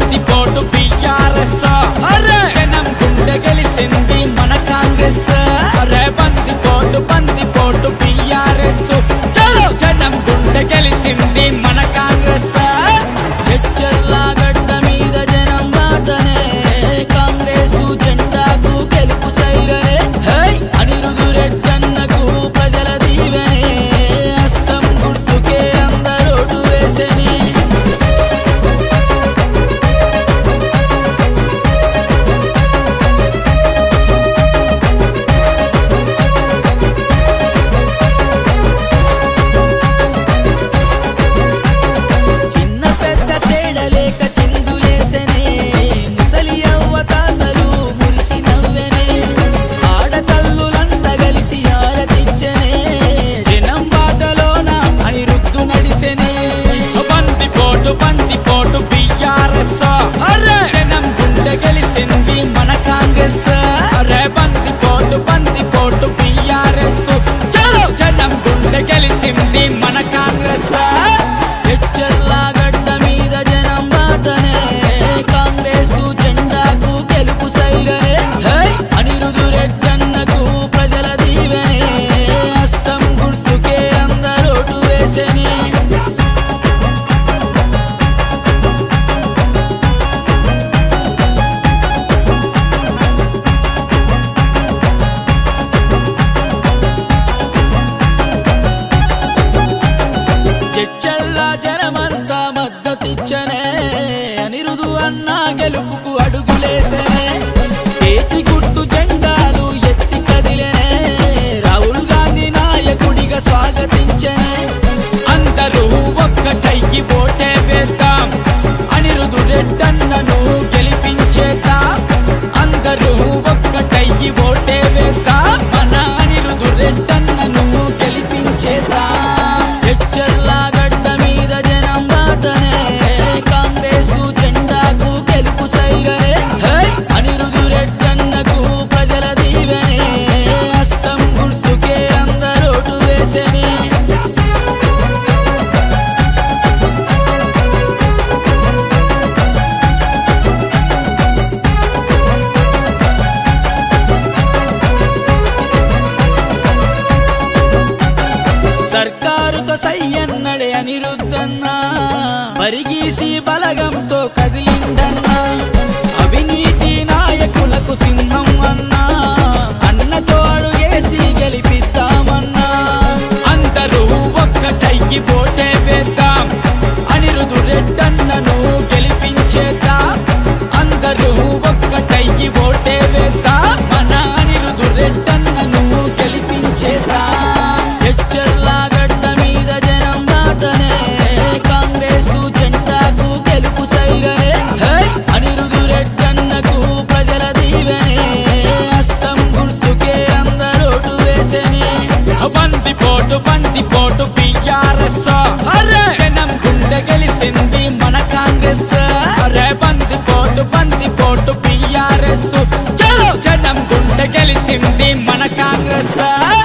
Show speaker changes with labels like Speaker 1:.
Speaker 1: బంది పోటు బిఆర్ఎస్ అరే జనం గుండె గెలిచింది మన కాంగ్రెస్ అరే బంది పోటు బంది పోటు బిఆర్ఎస్ చలో జనం గుండె గెలిచింది మన కాంగ్రెస్ చెచ్చర్ల గడ్డ మీద జనం బాటనే కాంగ్రెస్ జెండాకు గెలుపు సైరనే హై అనిరుదు రెడ్డన్నకు ప్రజల దీవెనే అస్తం గుర్తుకే అందరోటు వేసని చిన్న పెద్ద తేడలేక చిందులేసనే ముసలి అవ్వ తాతలు మురిసి నవ్వెనే ఆడతల్లులంత కలిసి ఆరతిచ్చనే జనం బాటలోన అనిరుద్దు నడిసెనే బంది పోటు బంది పోటు బిఆర్ఎస్ అరే జనం గుండె గెలిచింది మన కాంగ్రెస్ అరే బంది పోటు బంది పోటు బిఆర్ఎస్ చలో జనం గుండె గెలిచింది మన కాంగ్రెస్ హెచ్చర్ల గడ్డ మీద జనం బాటనే కాంగ్రెస్ జెండాకు గెలుపు సైరనే హై అనిరుదు రెడ్డన్నకు ప్రజల దీవెనే అస్తం గుర్తుకే అందరోటు వేసని చెచ్చల్లా జనమంతా మద్దతిచ్చనే అనిరుదు అన్న గెలుపుకు అడుగులేసనే చేతి గుర్తు జెండాలు ఎత్తి కదిలేనే రాహుల్ గాంధీ నాయకుడిగా స్వాగతించనే అందరూ ఒక్కటయ్యి ఓటే వేద్దాం అనిరుదు రెడ్డన్నను గెలిపించేద్దాం అందరూ ఒక్కటయ్యి ఓటే వేద్దాం మన అనిరుదు రెడ్డన్నను గెలిపించేద్దాం హెచ్చర్ల గడ్డ మీద జనం బాటనే కాంగ్రెస్ జెండాకు గెలుపు సైరనే హై అనిరుదు రెడ్డన్నకు ప్రజల దీవెనే అస్తం గుర్తుకే అందరోటు వేసని సర్కారుతో సయ్యన్నడే అనిరుద్ధన్నా పరిగీసి బలగంతో కదిలిండన్నా అవినీతి నాయకులకు సింహం అన్నా అన్నతో అడుగేసి గెలిపిద్దామన్నా అందరూ ఒక్కటయ్యి పోటే వేద్దాం అనిరుదు రెడ్డన్నను గెలిపించేద్దాం అందరూ ఒక్కటయ్యి ఓటే వేద్దాం మన అనిరుదు రెడ్డన్నను గెలిపించేద్దాం హెచ్చర్ల గడ్డ మీద జనం బాటనే కాంగ్రెస్ జెండాకు గెలుపు సైరనే హై అనిరుదు రెడ్డన్నకు ప్రజల దీవెనే అస్తం గుర్తుకే అందరోటు వేసని బంది పోటు బంది పోటు బిఆర్ఎస్ అరే జనం గుండె గెలిచింది మన కాంగ్రెస్ అరే బంది పోటు బంది పోటు బిఆర్ఎస్ చలో జనం గుండె గెలిచింది మన కాంగ్రెస్